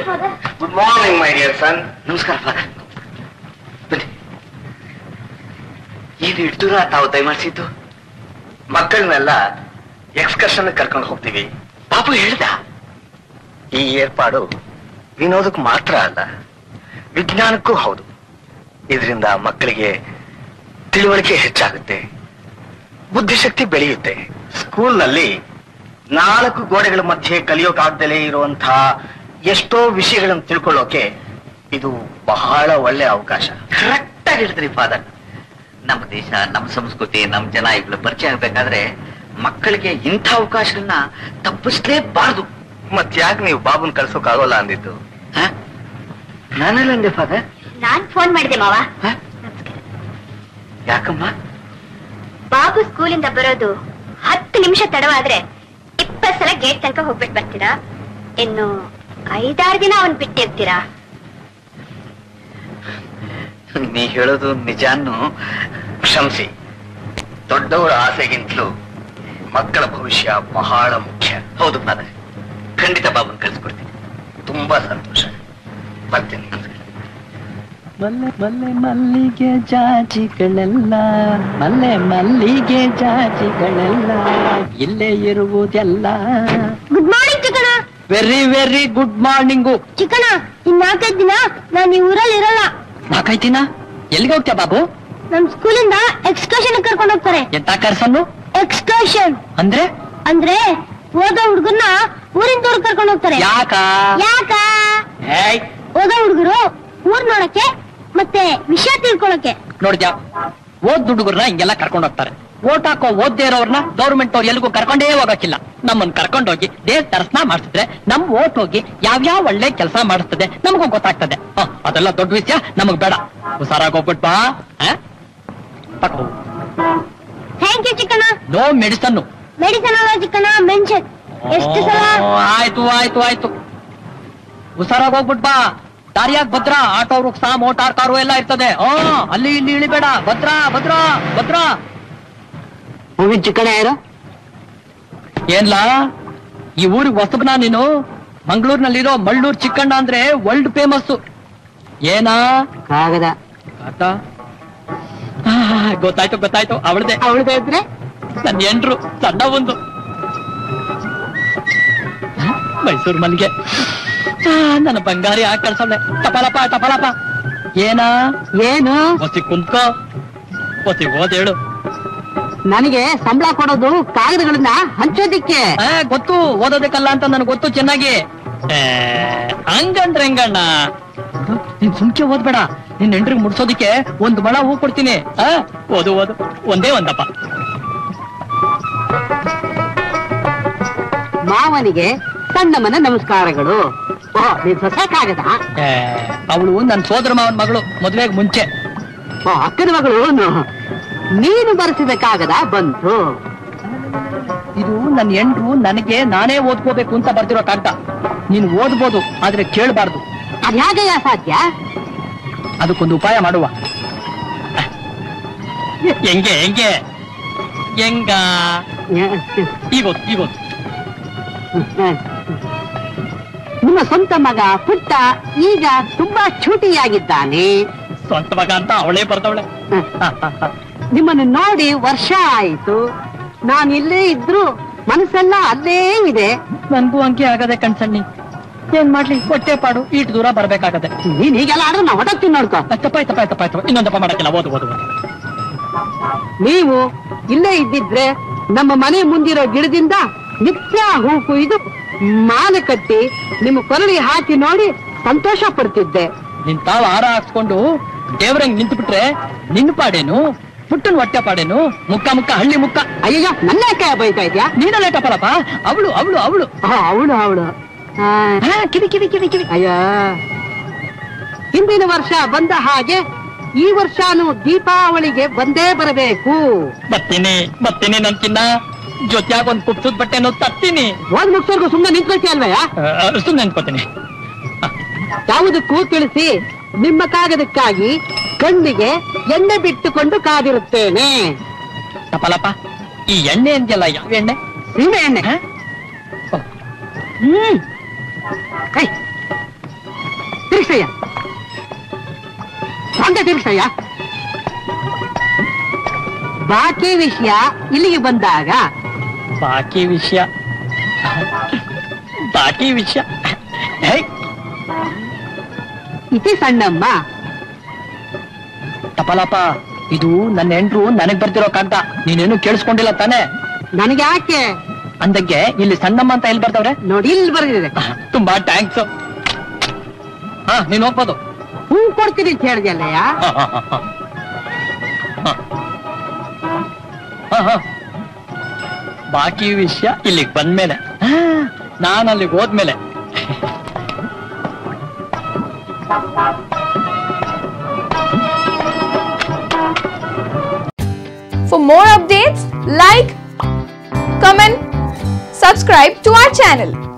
Morning father good morning my dear son ನಮಸ್ಕಾರ father ಬನ್ನಿ ಏನು ಇಡ್ದೂರ ತಾವು ದಯಮಾಡಿಸಿದ್ದು ಮಕ್ಕಳನ್ನೆಲ್ಲ ಎಕ್ಸ್ಕರ್ಷನ್ ಕರ್ಕೊಂಡು ಹೋಗ್ತೀವಿ ಪಾಪು ಹೇಳ್ದ ಈ ಏರ್ಪಾಡು ವಿನೋದಕ್ಕೆ ಮಾತ್ರ ಅಲ್ಲ ವಿಜ್ಞಾನಕ್ಕೂ ಹೌದು ಇದರಿಂದ ಮಕ್ಕಳಿಗೆ ತಿಳುವಳಿಕೆ ಹೆಚ್ಚಾಗುತ್ತೆ ಬುದ್ಧಿಶಕ್ತಿ ಬೆಳೆಯುತ್ತೆ ಸ್ಕೂಲ್ನಲ್ಲಿ ನಾಲ್ಕು ಗೋಡೆಗಳ ಮಧ್ಯೆ ಕಲಿಯೋಕಾಗ್ದಲೇ ಇರುವಂತಹ ಎಷ್ಟೋ ವಿಷಯಗಳನ್ನು ತಿಳ್ಕೊಳ್ಳೋಕೆ ಇದು ಬಹಳ ಒಳ್ಳೆ ಅವಕಾಶ ಕರೆಕ್ಟ್ ಆಗಿ ಹೇಳ್ತೀರಿ ಫಾದರ್ ನಮ್ಮ ದೇಶ ನಮ್ಮ ಸಂಸ್ಕೃತಿ ನಮ್ಮ ಜನ ಇವುಗಳ ಪರಿಚಯ ಆಗ್ಬೇಕಾದ್ರೆ ಮಕ್ಕಳಿಗೆ ಇಂಥ ಅವಕಾಶಗಳನ್ನ ತಪ್ಪಿಸ್ಲೇಬಾರ್ದು ಮತ್ತ್ಯಾಕೆ ನೀವು ಬಾಬುನ್ ಕಳ್ಸೋಕಾಗೋಲ್ಲ ಅಂದಿದ್ದು ನಾನೆಲ್ಲ ಅಂದೆ ಫಾದರ್ ನಾನ್ ಫೋನ್ ಮಾಡಿದೆ ಮಾವ ಯಾಕಮ್ಮ ಬಾಬು ಸ್ಕೂಲಿಂದ ಬರೋದು ಹತ್ತು ನಿಮಿಷ ತಡವಾದ್ರೆ ಇಪ್ಪತ್ ಸಲ ಗೇಟ್ ತನಕ ಹೋಗ್ಬಿಟ್ಟು ಬರ್ತೀರಾ ಇನ್ನು ಐದಾರು ದಿನ ಅವನ್ ಬಿಟ್ಟಿರ್ತೀರಾ ನೀ ಹೇಳೋದು ನಿಜಾನು ಕ್ಷಮಿಸಿ ದೊಡ್ಡವರ ಆಸೆಗಿಂತಲೂ ಮಕ್ಕಳ ಭವಿಷ್ಯ ಬಹಳ ಮುಖ್ಯ ಹೌದು ಫಾದರ್ ಖಂಡಿತ ಬಾಬುನ್ ಕಳಿಸ್ಕೊಡ್ತೀನಿ ತುಂಬಾ ಸಂತೋಷ ಬರ್ತೀನಿ ಮಲ್ಲೆ ಮಲ್ಲೆ ಮಲ್ಲಿಗೆ ಜಾಜಿಗಳೆಲ್ಲ ಮಲ್ಲೆ ಮಲ್ಲಿಗೆ ಜಾಜಿಗಳೆಲ್ಲ ಇಲ್ಲೇ ಇರುವುದೆಲ್ಲ good morning Chikkanna very very good morning Chikkanna ಇನ್ ನಾಲ್ಕೈದು ದಿನ ನಾನು ಈ ಊರಲ್ಲಿ ಇರಲ್ಲ ನಾಲ್ಕೈದು ದಿನ ಎಲ್ಲಿಗೆ ಹೋಗ್ತೀಯ ಬಾಬು ನಮ್ ಸ್ಕೂಲಿಂದ ಎಕ್ಸ್ಕರ್ಷನ್ ಕರ್ಕೊಂಡು ಹೋಗ್ತಾರೆ ಎಂತ ಕರ್ಸನ್ನು ಎಕ್ಸ್ಕರ್ಷನ್ ಅಂದ್ರೆ ಅಂದ್ರೆ ಓದೋ ಹುಡುಗನ್ನ ಊರಿನ ದೂರ ಕರ್ಕೊಂಡು ಹೋಗ್ತಾರೆ ಯಾಕ ಯಾಕ ಏಯ್ ಓದೋ ಹುಡುಗರು ಊರ್ ನೋಡಕ್ಕೆ ಮತ್ತೆ ವಿಷಯ ತಿಳ್ಕೊಳಕ್ಕೆ ನೋಡಿದ್ಯಾ ಓದ್ ಹುಡುಗರನ್ನ ಹಿಂಗೆಲ್ಲ ಕರ್ಕೊಂಡು ಹೋಗ್ತಾರೆ ಓಟ್ ಹಾಕೋ ಓದ್ದೇ ಇರೋರ್ನ ಗೌರ್ಮೆಂಟ್ ಅವ್ರು ಎಲ್ಲಿಗೂ ಕರ್ಕೊಂಡೇ ಹೋಗಕ್ಕಿಲ್ಲ ನಮ್ಮನ್ನ ಕರ್ಕೊಂಡೋಗಿ ದೇಶ ದರ್ಶನ ಮಾಡಿಸಿದ್ರೆ ನಮ್ ಓಟ್ ಹೋಗಿ ಯಾವ್ಯಾವ ಒಳ್ಳೆ ಕೆಲಸ ಮಾಡಿಸ್ತದೆ ನಮಗೂ ಗೊತ್ತಾಗ್ತದೆ ಹ, ಅದೆಲ್ಲ ದೊಡ್ಡ ವಿಷಯ ನಮಗ್ ಬೇಡ ಹುಷಾರಾಗಿ ಹೋಗ್ಬಿಟ್ ಬಾ ತಕೋ thank you Chikkanna no medicine medicine ಅಲ್ಲ ಚಿಕ್ಕಣ್ಣ ಮೆನ್ಷನ್ ಎಷ್ಟು ಸಲ ಆಯ್ತು ಆಯ್ತು ಆಯ್ತು ಹುಷಾರಾಗಿ ಹೋಗ್ಬಿಟ್ ಬಾ ದಾರಿಯಾಗ ಭದ್ರ ಆಟೋ ವೃಕ್ಷ ಮೋಟಾರ್ ಕಾರು ಎಲ್ಲ ಇರ್ತದೆ ಆ ಅಲ್ಲಿ ಇಲ್ಲಿ ಇಳಿಬೇಡ ಭದ್ರ ಭದ್ರ ಭದ್ರ ಹೂವಿನ ಚಿಕ್ಕಣ ಯಾರು ಏನ್ಲಾ ಈ ಊರಿಗೆ ಹೊಸಬ್ನಾ ನೀನು ಮಂಗಳೂರಿನಲ್ಲಿರೋ ಮಳ್ಳೂರ್ ಚಿಕ್ಕಣ್ಣ ಅಂದ್ರೆ ವರ್ಲ್ಡ್ ಫೇಮಸ್ ಏನಾ ಕಾಗದ ಆತ ಆ, ಗೊತ್ತಾಯ್ತು ಗೊತ್ತಾಯ್ತು ಅವಳದೆ ಅವಳದ ಇದ್ರೆ ನನ್ನ ಎಂಟ್ರು ಸಣ್ಣ ಒಂದು ಮೈಸೂರು ಮಲ್ಲಿಗೆ ಆ, ನನ್ನ ಬಂಗಾರಿ ಆ ಕಳ್ಸೊಳ್ಳೆ ಟಪಲಪ ಟಪಲಪ ಏನಾ ಏನು ಒಸಿ ಕುಂತ್ಕೋ ಒಸಿ ಓದೇಳು ನನಗೆ ಸಂಬಳ ಕೊಡೋದು ಕಾಗದಗಳನ್ನ ಹಂಚೋದಿಕ್ಕೆ ಆ, ಗೊತ್ತು ಓದೋದಕ್ಕಲ್ಲ ಅಂತ ನನಗೆ ಗೊತ್ತು ಚೆನ್ನಾಗಿ ಏ, ಹಂಗಂದ್ರೆ ಹೆಂಗಣ್ಣ ನೋಡು, ನೀನ್ ಸುಮ್ಕೆ ಓದ್ಬೇಡ ನಿನ್ ಹೆಂಡ್ರಿಗೆ ಮುಡ್ಸೋದಿಕ್ಕೆ ಒಂದ್ ಮಳ ಹೂ ಕೊಡ್ತೀನಿ ಆ ಓದು ಓದು ಒಂದೇ ಒಂದಪ್ಪ ಮಾವನಿಗೆ ಸಣ್ಣಮ್ಮನ ನಮಸ್ಕಾರಗಳು ಓ ನೀನ್ ಸೊಸೆ ಕಾಗದ ಅವಳು ನನ್ ಸೋದರ ಮಾವನ್ ಮಗಳು ಮದ್ವೆಗ್ ಮುಂಚೆ ಓ ಅಕ್ಕನ ಮಗಳು ನು- ನೀನು ಬರೆಸಿದ ಕಾಗದ ಬಂತು ಇದು ನನ್ ಹೆಂಡ್ರು ನನಗೆ ನಾನೇ ಓದ್ಕೋಬೇಕು ಅಂತ ಬರ್ತಿರೋ ಕಾಗ್ದ ನೀನ್ ಓದ್ಬೋದು ಆದ್ರೆ ಕೇಳಬಾರ್ದು ಅದ್ ಹೇಗಯ್ಯ ಸಾಧ್ಯ ಅದಕ್ಕೊಂದು ಉಪಾಯ ಮಾಡುವ ಹೆಂಗೆ ಹೆಂಗೆ ಹೆಂಗ ಈಗೋದು ಈಗೋದು ನಿಮ್ಮ ಸ್ವಂತ ಮಗ ಪುಟ್ಟ ಈಗ ತುಂಬಾ ಚೂಟಿಯಾಗಿದ್ದಾನೆ ಸ್ವಂತ ಮಗ ಅಂತ ಅವಳೇ ಬರ್ದವಳೆ ನಿಮ್ಮನ್ನು ನೋಡಿ ವರ್ಷ ಆಯಿತು ನಾನು ಇಲ್ಲೇ ಇದ್ರು ಮನಸ್ಸೆಲ್ಲ ಅಲ್ಲೇ ಇದೆ ನನ್ಗೂ ಅಂಕಿ ಆಗದೆ ಕಣ್ಸಣ್ಣಿ ಏನ್ ಮಾಡ್ಲಿ ಹೊಟ್ಟೆ ಪಾಡು ಈಟ್ ದೂರ ಬರ್ಬೇಕಾಗದೆ ನೀನ್ ಹೀಗೆಲ್ಲ ಆದ್ರೆ ನಾವು ಹೊಟ್ಟೆ ನೋಡ್ಕೋ ತಪ್ಪಾಯ್ತು ತಪ್ಪಾಯ್ತು ತಪ್ಪಾಯ್ತು ಇನ್ನೊಂದಪ್ಪ ಮಾಡಕ್ಕಿಲ್ಲ ಓದು ಓದು ಓದು. ನೀವು ಇಲ್ಲೇ ಇದ್ದಿದ್ರೆ ನಮ್ಮ ಮನೆ ಮುಂದಿರೋ ಗಿಡದಿಂದ ನಿತ್ಯ ಹೂ ಕುಯ್ದು ಮಾಲೆ ಕಟ್ಟಿ ನಿಮ್ಮ ಕೊರಳಿ ಹಾಕಿ ನೋಡಿ ಸಂತೋಷ ಪಡ್ತಿದ್ದೆ ನಿನ್ ತಾವ್ ಹಾರ ಹಾಕ್ಸ್ಕೊಂಡು ದೇವ್ರಂಗ್ ನಿಂತು ಬಿಟ್ರೆ ನಿನ್ ಪಾಡೇನು ಪುಟ್ಟನ್ ಹೊಟ್ಟೆ ಪಾಡೇನು ಮುಕ್ಕ ಮುಕ್ಕ ಹಳ್ಳಿ ಮುಕ್ಕ ಅಯ್ಯಯ್ಯೋ ನನ್ನ ಯಾಕೆ ಬೈತಾ ಇದ್ಯಾ ನೀನಲ್ಲೇ ಟಪಲಪ್ಪ ಅವಳು ಅವಳು ಅವಳು ಅವಳು ಅವಳು ಕಿವಿ ಕಿವಿ ಕಿವಿ ಕಿವಿ ಅಯ್ಯ ಹಿಂದಿನ ವರ್ಷ ಬಂದ ಹಾಗೆ ಈ ವರ್ಷನೂ ದೀಪಾವಳಿಗೆ ಬಂದೇ ಬರಬೇಕು ಬರ್ತೀನಿ ಬರ್ತೀನಿ ನನ್ ಚಿನ್ನ ಜೊತೆಯಾಗ ಒಂದ್ ಕುಪ್ಸದ್ ಬಟ್ಟೆನೋ ತರ್ತೀನಿ ಓದ್ ಮುಗ್ಸೋರ್ಗು ಸುಮ್ಮನೆ ನಿಂತ್ಕೊಳ್ತೀಯ ಅಲ್ವಯ್ಯ ಸುಮ್ಮನೆ ನೆನ್ಕೋತೀನಿ ಯಾವುದಕ್ಕೂ ತಿಳಿಸಿ ನಿಮ್ಮ ಕಾಗದಕ್ಕಾಗಿ ಕಣ್ಣಿಗೆ ಎಣ್ಣೆ ಬಿಟ್ಟುಕೊಂಡು ಕಾದಿರುತ್ತೇನೆ ಟಪಲಪ್ಪ ಈ ಎಣ್ಣೆ ಅಂದ್ಯಲ್ಲ ಯಾವ ಎಣ್ಣೆ ಸೀಮೆ ಎಣ್ಣೆ ಹ? ಹ್ಮ್ ಹೈ. ತಿರುಗಿಸಯ್ಯ ಸೊಂಟ ತಿರುಗಿಸಯ್ಯ ಬಾಕಿ ವಿಷಯ ಇಲ್ಲಿಗೆ ಬಂದಾಗ ಬಾಕಿ ವಿಷಯ ಬಾಕಿ ವಿಷಯ ಹೇ ಇತಿ ಸಣ್ಣಮ್ಮ ತಪಲಪ್ಪ ಇದು ನನ್ನ ಹೆಂಡ್ರು ನನಗ್ ಬರ್ತಿರೋ ಕಾಗ್ದ ನೀನೇನು ಕೇಳಿಸ್ಕೊಂಡಿಲ್ಲ ತಾನೇ ನನಗೆ ಯಾಕೆ ಅಂದಕ್ಕೆ ಇಲ್ಲಿ ಸಣ್ಣಮ್ಮ ಅಂತ ಎಲ್ಲಿ ಬರ್ತವ್ರೆ ನೋಡಿ ಇಲ್ಲಿ ಬರೆದಿದೆ ತುಂಬಾ ಟ್ಯಾಂಕ್ಸ್ ಹಾ ನೀನ್ ಹೋಗ್ಬೋದು ಹೂ ಕೊಡ್ತೀನಿ ಅಂತ ಹೇಳಿದೆಲ್ಲಯ್ಯ ಹ, ಹ, ಹ, ಹ. ಹ. ಹ, ಹ. ಬಾಕಿ ವಿಷಯ ಇಲ್ಲಿಗೆ ಬಂದ್ಮೇಲೆ ನಾನು ಅಲ್ಲಿಗೆ ಹೋದ್ಮೇಲೆ For more updates, like, comment, subscribe to our channel.